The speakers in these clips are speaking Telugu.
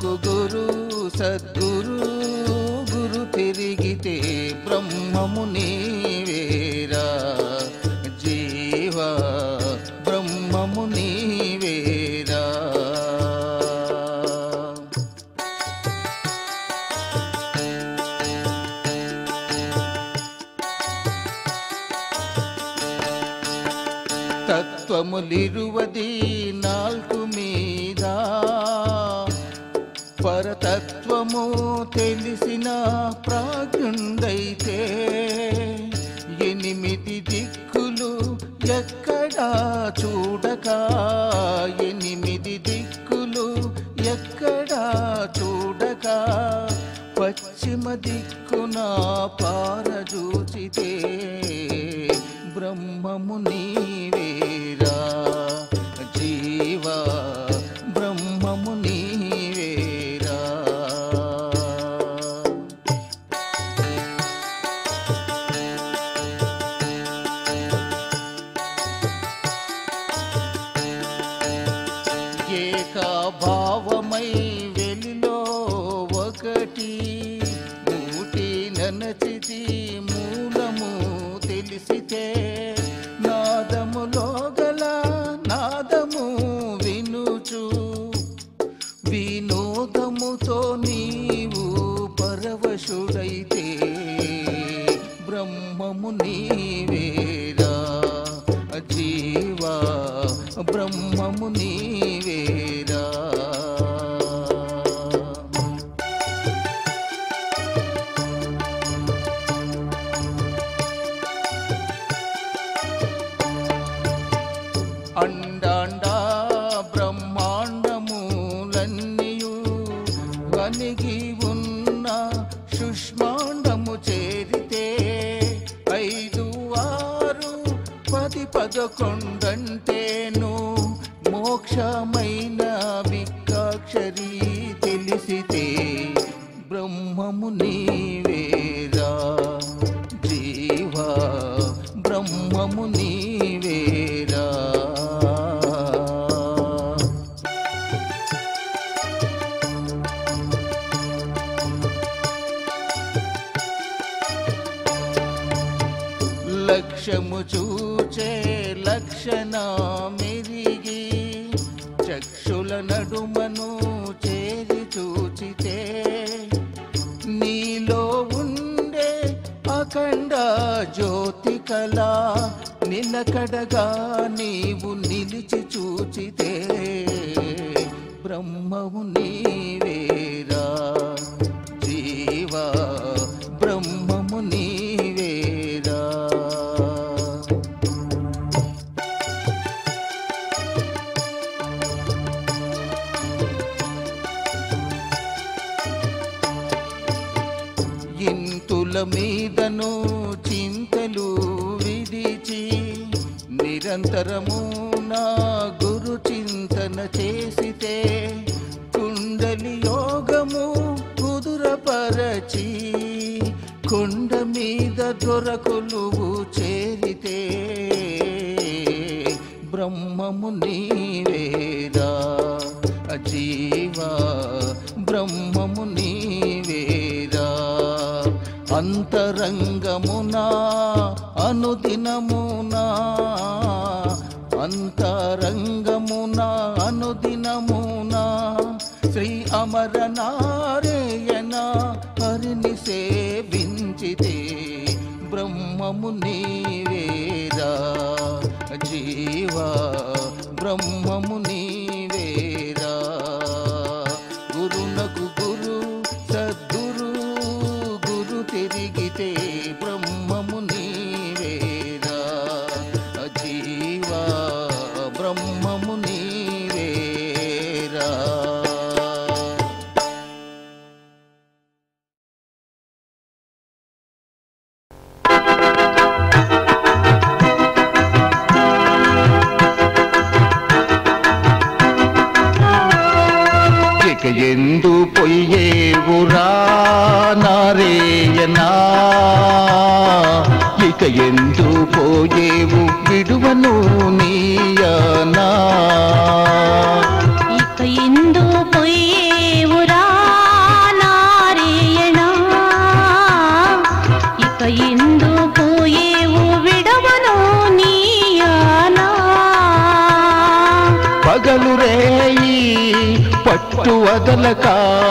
గురునకు గురు సద్గురు గురు తిరిగితే బ్రహ్మము నీవేరా జీవా బ్రహ్మము నీవేరా తత్వములిరువది నాల్గు మీద పరతత్వము తెలిసిన ప్రాజ్ఞుండైతే ఎనిమిది దిక్కులు ఎక్కడా చూడక ఎనిమిది దిక్కులు ఎక్కడా చూడక పశ్చిమ దిక్కున పారజూచితే బ్రహ్మము నీవేరా జీవా బ్రహ్మము నీవేరా ఏకాభావమై వెలిలో ఒకటి మూటి ననచితి మూలము తెలిసితే నాదములో గల నాదము వినుచు వినోదముతో నీవు పరవశుడైతే బ్రహ్మము నీవేరా జీవా బ్రహ్మము నీవేరా అండాండా బ్రహ్మాండములన్నీయు వనిగి ఉన్న సుష్మాండము చేరితే ఐదు ఆరు పది పదకొండంటేను మోక్షమైన వికాక్షరి తెలిసితే బ్రహ్మము నీవేరా జీవా బ్రహ్మము నీవేరా లక్ష్యము చూచే లక్షణ మెరిగి చక్షుల నడుమను చేరి చూచితే నీలో ఉండే అఖండ జ్యోతి కళ నిలకడగా నీవు నిలిచి చూచితే బ్రహ్మము నీవేరా జీవా బ్రహ్మము నీవేరా ఇంతుల మీదను చింతలు విడిచి నిరంతరము నా గురు చింతన చేసితే కుండలి యోగము కుదురపరచి కొండ మీద దొరకొలువు చేరితే బ్రహ్మము నీవేరా అజీవా బ్రహ్మము నీవేరా అంతరంగమునా అనుదినమునా అంతరంగమునా అనుదినమునా శ్రీ అమర నారాయణ హరిని సేవించితే బ్రహ్మము నీవేరా జీవా బ్రహ్మము నీవేరా గురునకు గురు సద్గురు గురు తిరిగితే బ్రహ్మము నీవేరా జీవా బ్రహ్మము నీవేరా ఇక ఎందు పొయ్యేవురా నారేయనా ఇక ఎందు పోయేవు విడువను నీయనా ఇక ఎందు పొయ్యేవురా రేయి పట్టు వదలక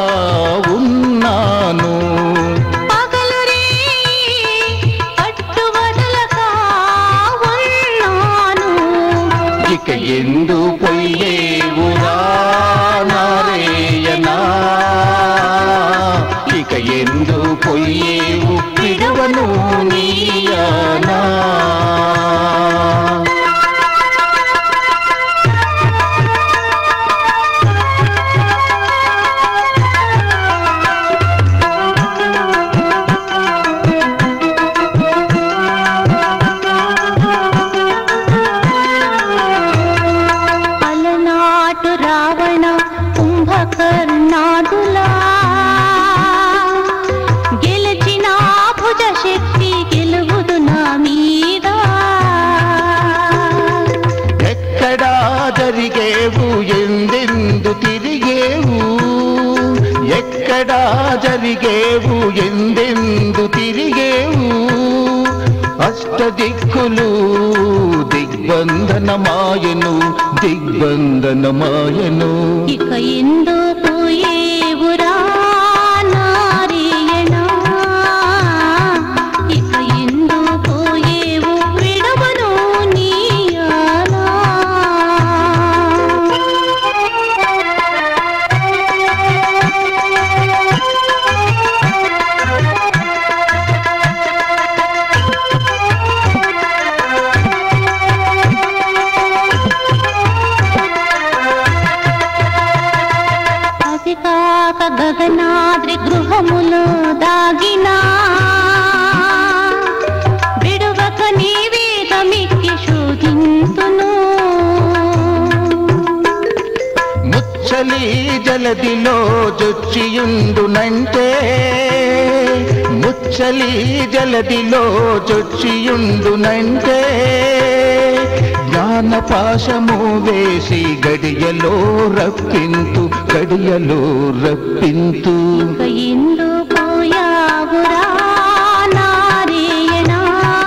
ఉన్నాను పగలు రే పట్టు వదలక ఉన్నాను ఇక ఎందు పొయ్యేవురా నారేయనా ఇక ఎందు పొయ్యేవు విడువను నీయానా అలనాటు రావణ కుంభకర్ణాదులా గెలిచిన భుజ శక్తి గెలువుదు నా మీద ఎక్కడా జరిగేవు ఎందెందు తిరిగేవు ఎక్కడా జరిగేవు ఎందెందు తిరిగేవు అష్టదిక్కులు దిగ్బంధనమాయను దిగ్బంధనమాయను ఇక ఎందు పోయేవురా నారాయణ ఇక ఎందు పోయేవు విడవను నీయానా అది కాక గగనాద్రి గృహములో దాగినా విడువక నీ వేగమిక్కి శోధింతును ముచ్చలి జలదిలో జొచ్చియుండునంటే ముచ్చలి జలదిలో జొచ్చియుండునంటే జ్ఞానపాశము వేసి గడియలో రప్పింతు గడియలో రప్పింతు ఇక ఎందు పోయావురా నారాయణ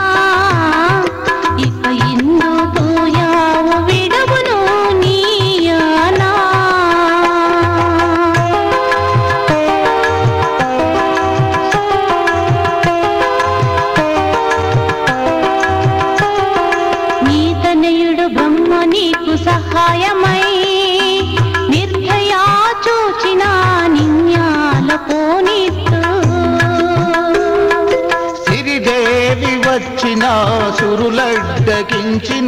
ఇక ఎందు పోయావు విడవును నీయానా నీ తనయుడు బ్రహ్మ నీకు సహాయమై నిర్భయా చూచిన నిన్యాల పోనిత్తు సిరిదేవి వచ్చిన సురులడ్డకించిన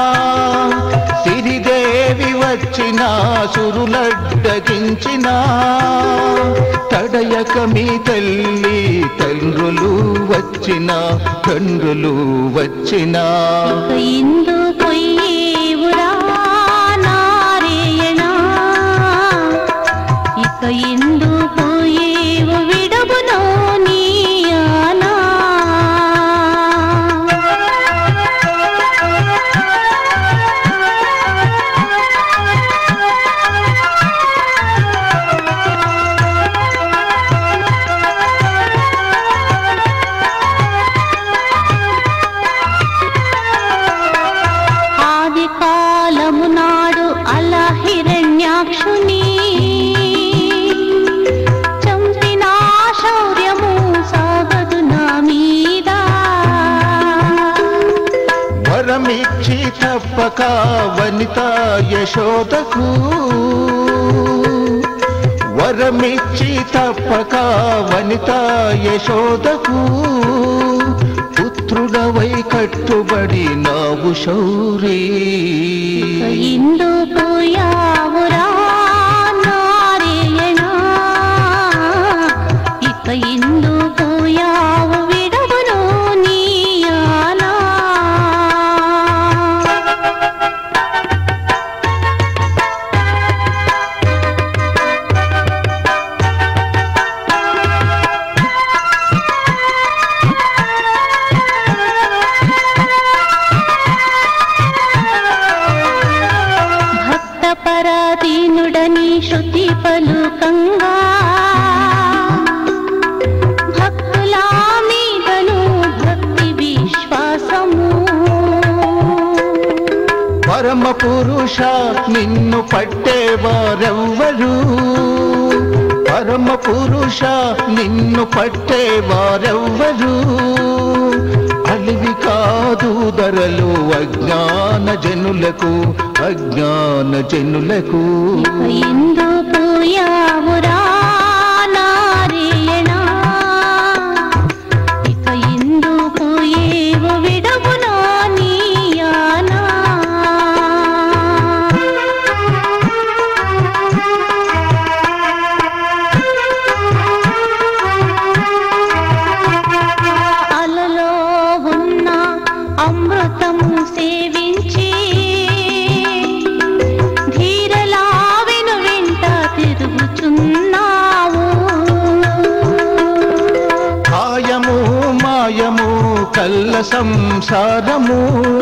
సిరిదేవి వచ్చిన సురులడ్డకించిన తడయక మీ తల్లి తండ్రులు వచ్చిన తండ్రులు వచ్చిన ఇక ఇందు పొయ్యేవురా నారాయణ ఇక ఇందు పోయేవు విడవును నీయానా ఆది కాలము నాడు అలా హిరణ్యాక్షుని చంపిన శౌర్యము సాగదు నా మీద వరమిచ్చి తప్పక వనిత యశోదకు వరమిచ్చి తప్పక వనిత యశోదకు పుత్రుడవై కట్టుబడి నావు శౌరీ ఇక ఇందు పోయావురా నారాయణ ఇక ఇందు పోయావు విడవును నీయానా భక్త పరాధీనుడని శృతి పలుకంగా భక్తుల మీదను భక్తి విశ్వాసము పరమ పరమ పురుష నిన్ను పట్టేవారెవ్వరు పరమ పురుష నిన్ను పట్టేవారెవ్వరు అలివి కాదు ధరలు అజ్ఞాన జనులకు అజ్ఞాన జనులకు ఇక ఎందుకు యావురా నారాయణ ఇక ఎందుకు ఏవు విడవునా నీయానా అలలో ఉన్న అమృతము సేవించి ధీరలా వెను వెంట తిరుగుచున్నావు కాయము మాయము కల్ల సంసారము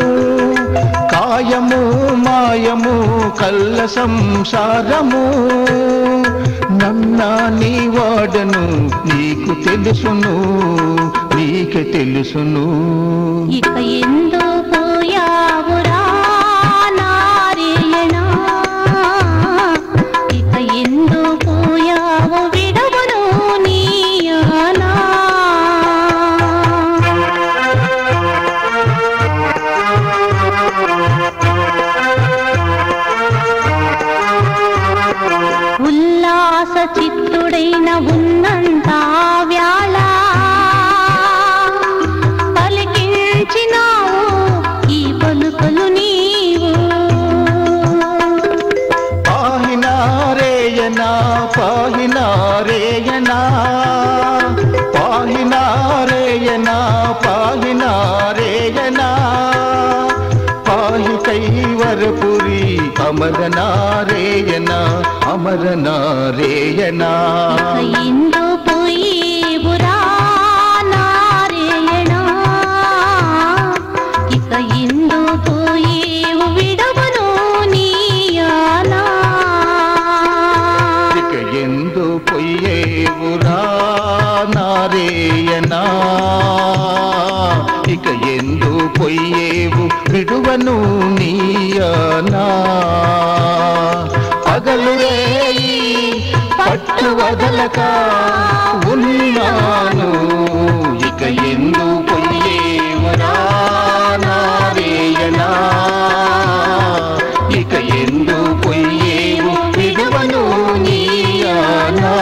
కాయము మాయము కల్ల సంసారము నన్నా నీ వాడను నీకు తెలుసును నీకే తెలుసును ఇక ఎందుకు యావురా నారాయణ ఇక ఎందుకు యావు విడవును నీయానా ఉల్లాస చిత్తుడైన ఉన్నంత వ్యాళ పలికించినావు ఈ పలుకలు నీవు పాహినారేయనా పాహినారేయనా పాహినారేయనా పాహినారేయనా పాహి కైవరపురి అమరనారేయనా అమరనారేయనా ఇక ఎందు పోయేవురా నారాయణ ఇక ఎందు పోయేవు విడవను నీయానా ఇక ఎందు పొయ్యేవురా నారేయనా ఇక ఎందు పొయ్యేవు విడువను నీయనా పగలు రేయి పట్టు వదలక ఉన్నాను ఇక ఎందు పొయ్యేవరా నారేయనా ఇక ఎందు పొయ్యేవు విడువను నీయనా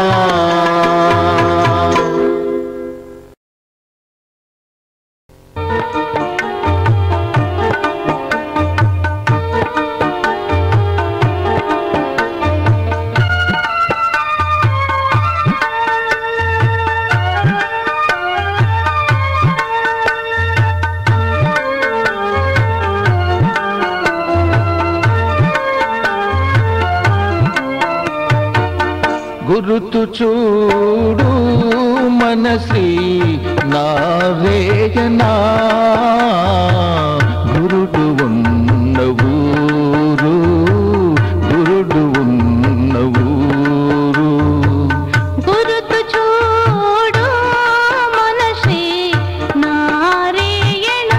గురుతు చూడు మనసి నారేయనా గురుడు ఉన్న ఊరు గురుడు ఉన్న ఊరు గురుతు చూడు మనసి నారాయణ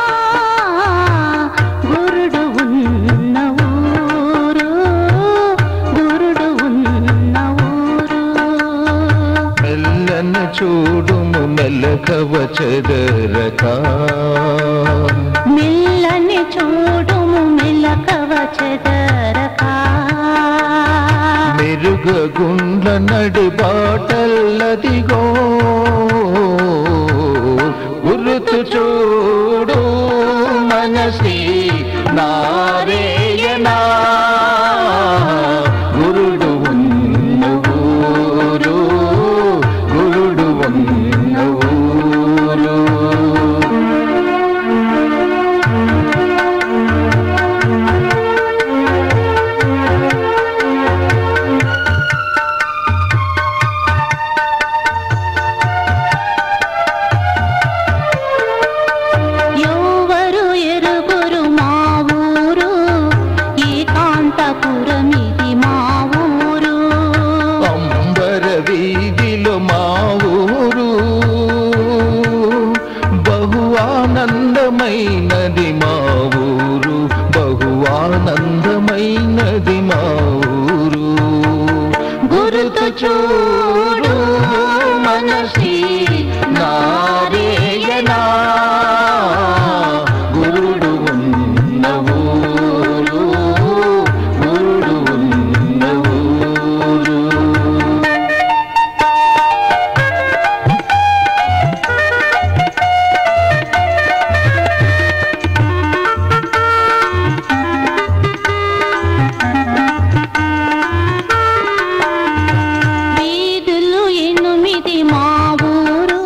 గురుడు ఉన్న ఊరు గురుడు ఉన్న ఊరు మెల్లని చూడుము మెల్లకవ చెదరక మెల్లని చూడుము మెలకవ చెదరక మెరుగ గుండ్ల నడి బాటల్లదిగో గురుతు చూడు మనసి నారేయనా గురుడు ఉన్న ఊరు గురుడు ఉన్న ఊరు యో చూడు మనసి నారేయనా గురుడు ఉన్న ఊరు గురుడు ఉన్న ఊరు వీధులు ఎనిమిది మా ఊరు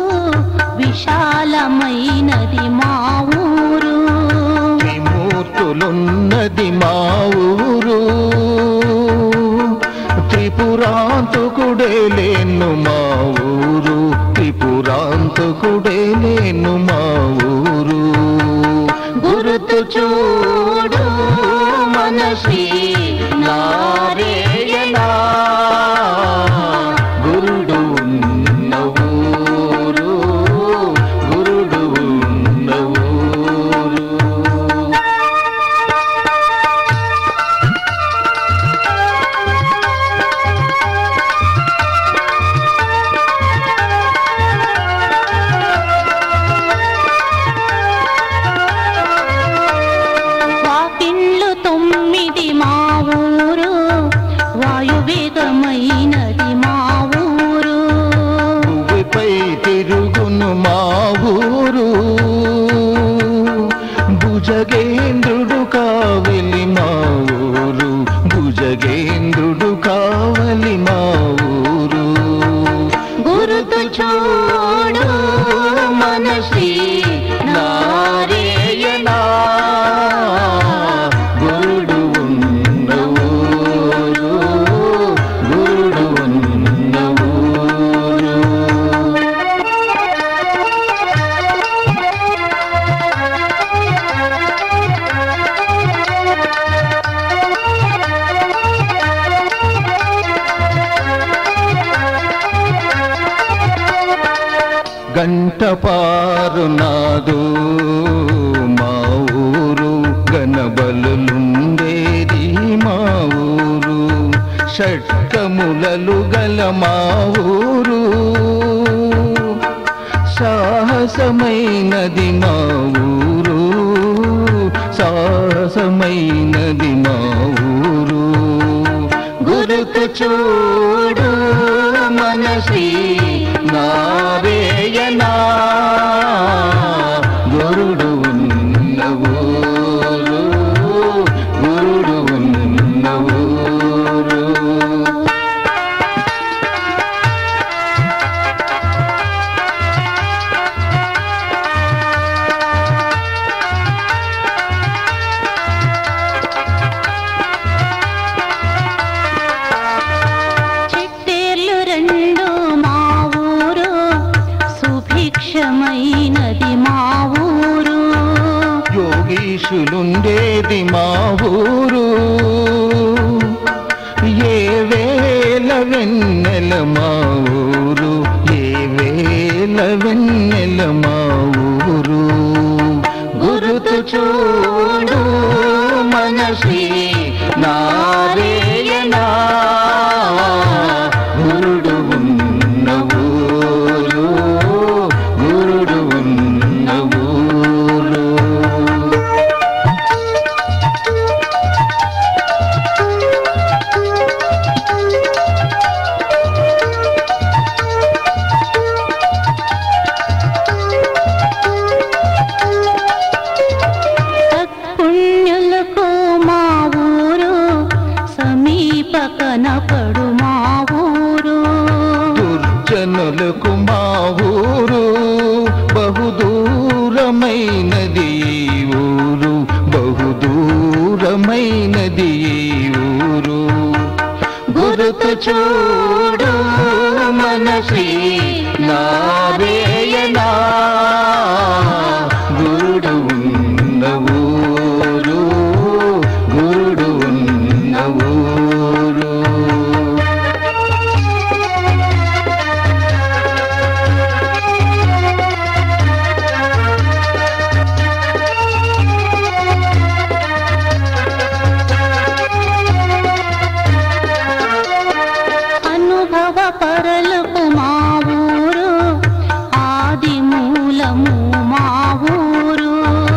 విశాలమైనది మా ఊరు త్రిమూర్తులున్నది మా ఊరు త్రిపురాంతకుడే లేను మా ఊరు త్రిపురాంతకుడే లేను మా ఊరు గురుతు చూడు మనసి నారేయనా గురుడు ఉన్న ఊరు గురుడు ఉన్న ఊరు వాకిండ్లు తొమ్మిది మా ఊరు వాయువేగమైనది మా ఊరు భూమిపై తిరుగును మా ఊరు భుజగేంద్రుడు కావలి మా ఊరు భుజగేంద్రుడు కావలి మా ఊరు గురుతు చూడు మనసి నారేయనా గురుడు ఉన్న ఊరు గురుడు ఉన్న ఊరు గంట పారు నాదు మా ఊరు గనబలుండేది మా ఊరు షట్కములలు గల మా ఊరు సాహసమైనది మా ఊరు సాహసమైనది మా ఊరు గురుతు చూడు మనసి నారేయనా గురుడు ఉన్న ఊరు గురుడు ఉన్న ఊరు చిట్టేర్లు రెండు మా ఊరు సుభిక్షమైనది మా ఊరు యోగీశులుండేది మా ఊరు ఏ వేల వెన్నెల మా ఊరు ఏ వేల వెన్నెల మా ఊరు గురుతు చూడు మనసి నారేయనా గురుడు ఉన్న ఊరు గురుడు ఉన్న ఊరు సత్పుణ్యులకు మా ఊరు సమీప కనపడు మా ఊరు దుర్జనులకు మా ఊరు బహుదూరమైనది ఈ ఊరు బహుదూరమైనది ఈ ఊరు గురుతు చూడు మనసి నారేయనా గురుడు ఉన్న ఊరు గురుడు ఉన్న ఊరు అనుభవ పరలకు మా ఊరు ఆది మూలము మా ఊరు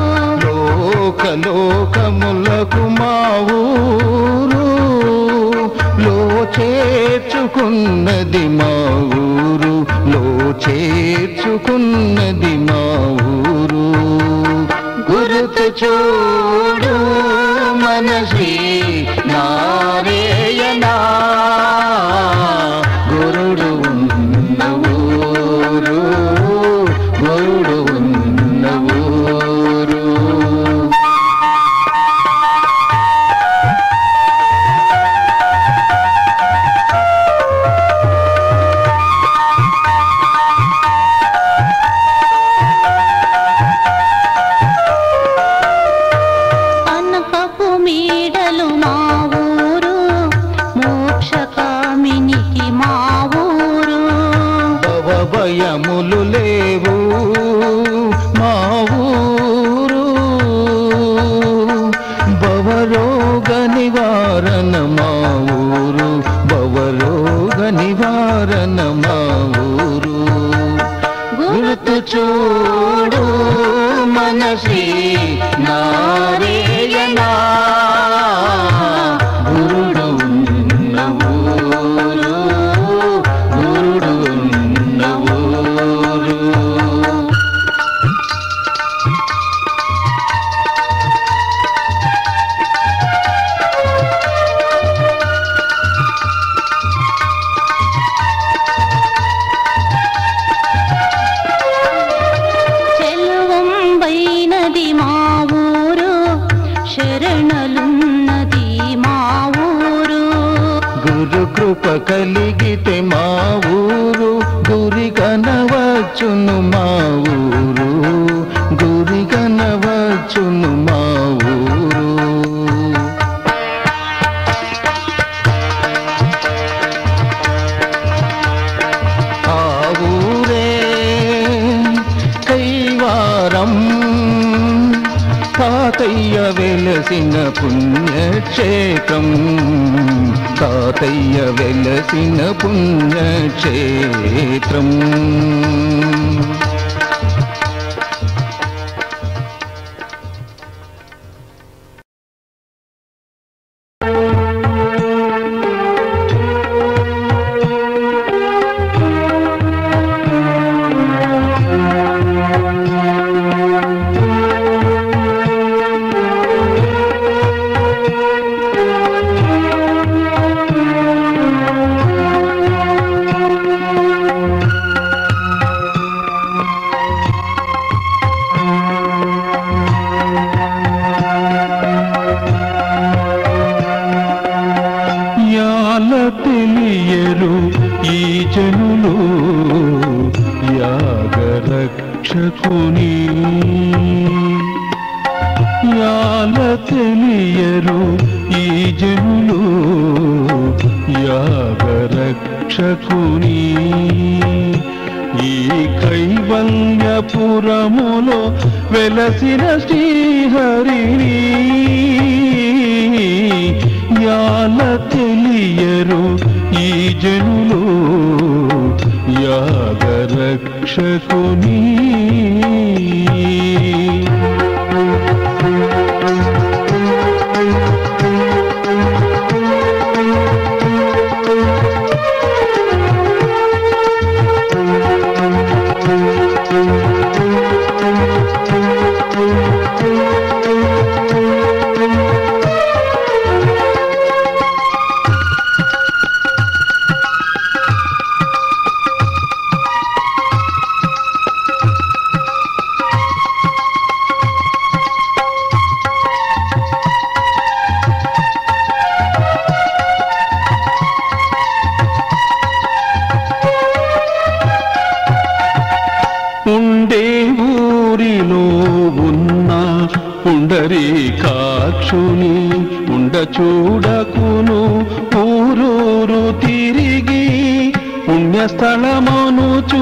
లోకలోకములకు మా ఊరు లో చేర్చుకున్నది మా ఊరు లో చేర్చుకున్నది మా ఊరు గురుతు చూడు మనసి నారేయణ గురుడు ఉన్న ఊరు గురుడు ఉన్న ఊరు అనకపు మీడలు మా ఊరు మోక్షకామినికి మా ఊరు భవ భయములు లేవు మా ఊరు భవరోగ నివారణ మా ఊరు భవరోగ నివారణ మా ఊరు గుర్తు చూడు మనసి నారేయణ గురుడు ఉన్న ఊరు గురుడు ఉన్న ఊరు చెలువంబైనది మా ఊరు శరణలున్నది మా ఊరు గురు కృప కలిగితే మా ఊరు గురి కనవచ్చును మా ఊరు గురి కనవచ్చును మా ఊరు ఆ ఊరే కైవారం తాతయ్య వెలసిన పుణ్యక్షేత్రం తాతయ్య వెలసిన పుణ్యక్షేత్రం యాల తెలియరు ఈ జనులు యాగరక్షకుని యాల తెలియరు ఈ జనులు యాగరక్షకుని ఈ కైవల్యపురములో వెలసిన శ్రీహరిని యాల తెలియరు ఈ జనులు యాగరక్షకుని ఉండే ఊరిలో ఉన్న పుండరీకాక్షుని ఉండ చూడకును ఊరూరు తిరిగి పుణ్యస్థలమనుచు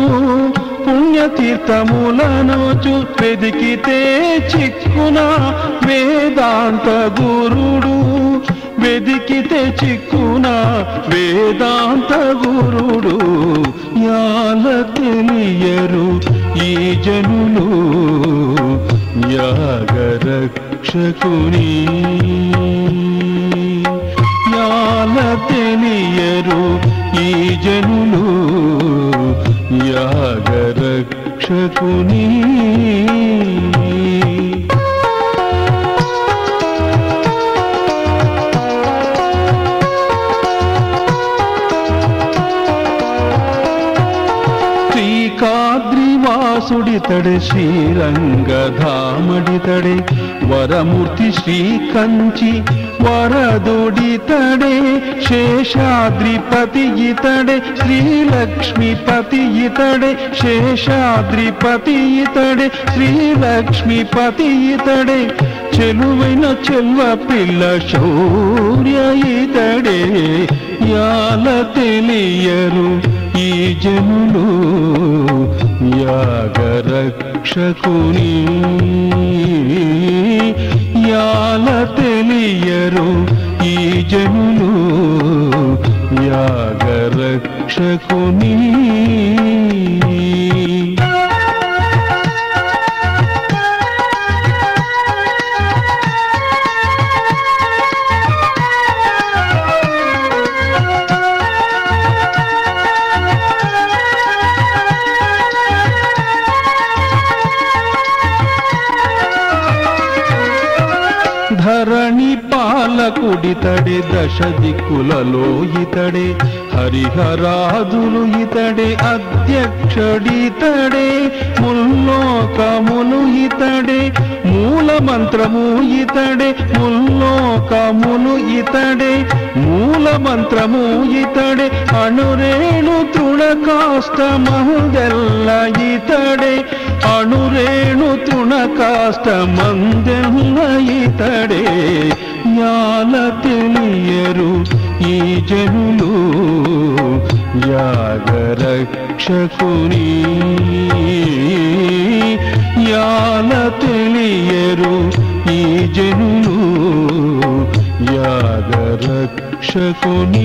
పుణ్యతీర్థములనుచు వెదికితే చిక్కున వేదాంత గురుడు వెదికితే చిక్కున వేదాంత గురుడు యాల తెలియరు ఈ జనులు యాగరక్షకుని యాల తెలియరు ఈ జనులు యాగరక్షకుని శ్రీకాద్రివాసుడితడే శ్రీరంగధామడితడే వరమూర్తి శ్రీ కంచి వరదుడితడే శేషాద్రిపతి ఇతడే శ్రీలక్ష్మీపతి ఇతడే శేషాద్రిపతి ఇతడే శ్రీలక్ష్మీపతి ఇతడే చెలువైన చెల్వ పిల్ల శౌర్య ఇతడే యాల తెలియరు ఈ జనులు యాగరక్షకుని యాల తెలియరు ఈ జనులు యాగరక్షకుని ధరణి పాలకుడితడే దశ దిక్కులలో ఇతడే హరిహరాదులు ఇతడే అధ్యక్షుడితడే ముల్లోకములు ఇతడే మూల మంత్రము ఇతడే ముల్లోకములు ఇతడే మూల మంత్రము ఇతడే అణురేణు తృణకాష్ట మహదెల్ల ఇతడే అణురేణు తృణకాష్ట మందెల్ల ఇతడే యాల తెలియరు ఈ జనులు యాగరక్షకుని యాల తెలియరు ఈ జనులు యాగరక్షకుని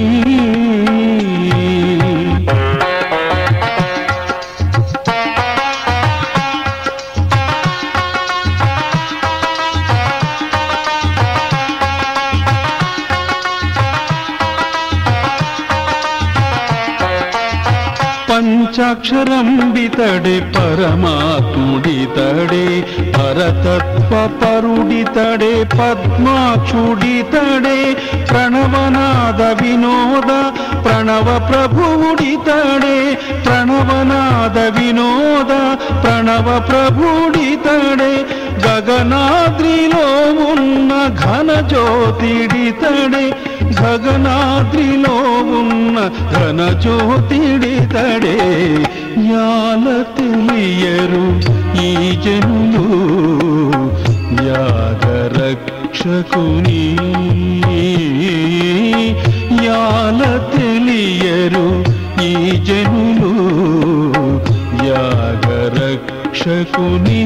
పంచాక్షరం బితడే పరమాత్ముడితడే పరతత్వ పరుడితడే పద్మాక్షుడితడే ప్రణవనాద వినోద ప్రణవ ప్రభువుడితడే ప్రణవనాద వినోద ప్రణవ ప్రభుడితడే గగనాద్రిలో ఉన్న ఘన జ్యోతిడితడే గగనాద్రిలో ఉన్న ఘన జ్యోతిడితడే యాల తెలియరు ఈ జనులు యాగరక్షకుని యాల తెలియరు ఈ జనులు యాగరక్షకుని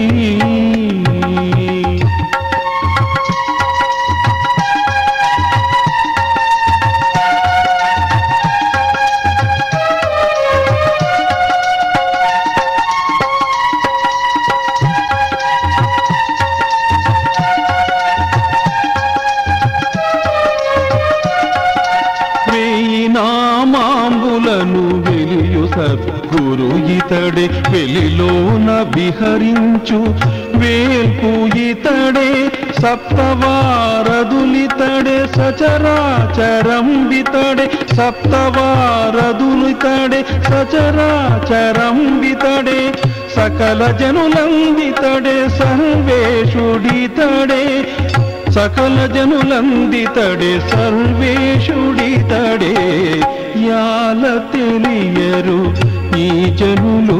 వేయి నామాంబులను వెలియు సద్గురు ఇతడే వెలిలోన విహరించు వేల్పు ఇతడే సప్తవారదులితడే సచరాచరం బితడే సప్తవారదులితడే సచరాచరం బితడే సకల జనులందితడే సర్వేషుడితడే సకల జనులందితడే సర్వేషుడితడే యాల తెలియరు ఈ జనులు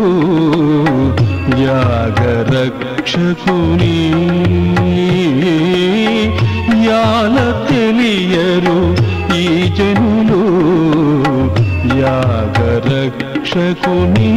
యాగరక్షకుని యాల తెలియరు ఈ జనులు యాగరక్షకుని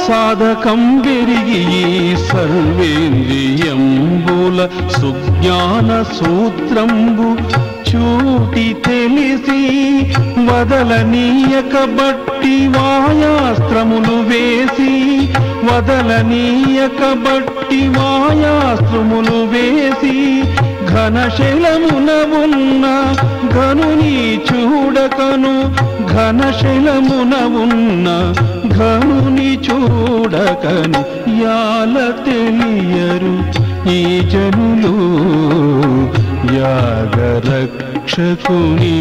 సాధకం పెరిగి ఈ సర్వేంద్రియంబుల సుజ్ఞాన సూత్రంబు చూటి తెలిసి వదలనీయక బట్టి వాయాస్త్రములు వేసి వదలనీయక బట్టి వాయాస్త్రములు వేసి ఘనశైలమున ఉన్న ఘనుని చూడకను ఘనశైలమున ఉన్న ఘనుని చూడకను యాల తెలియరు ఈ జనులు యాగరక్షకుని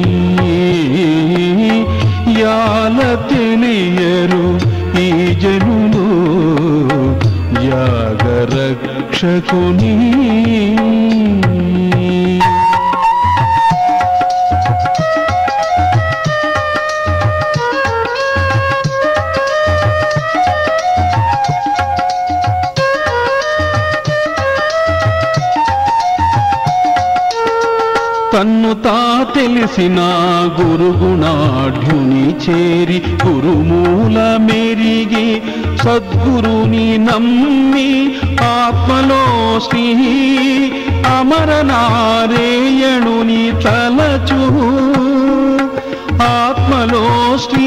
యాల తెలియరు ఈ జనులు యాగరక్షకుని తన్ను తా తెలిసిన గురుగుణాఢ్యుని చేరి గురుమూల మెరిగి సద్గురుని నమ్మి ఆత్మలో శ్రీ అమరనారేయణుని తలచు ఆత్మలో శ్రీ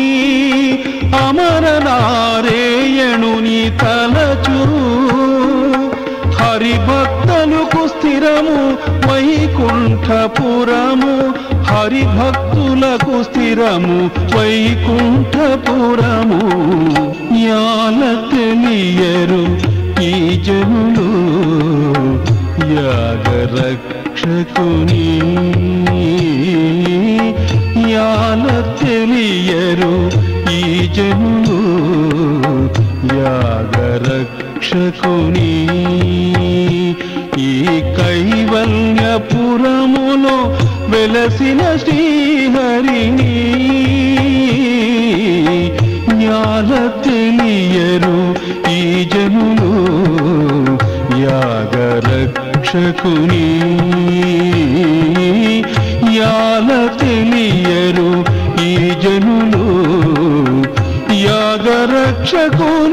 అమరనారేయణుని తలచు హరిభక్తులకు స్థిరము వైకుంఠపురము హరిభక్తులకు స్థిరము వైకుంఠపురము యాల తెలియరు ఈ జనులు యాగరక్షకుని యాల తెలియరు ఈ జనులు యాగరక్షకుని ఈ కైవల్యపురములో వెలసిన శ్రీహరిని జ్ఞాన తెలియరు ఈ జనులు యాగరక్షకుని యాల తెలియరు ఈ జనులు యాగరక్షకుని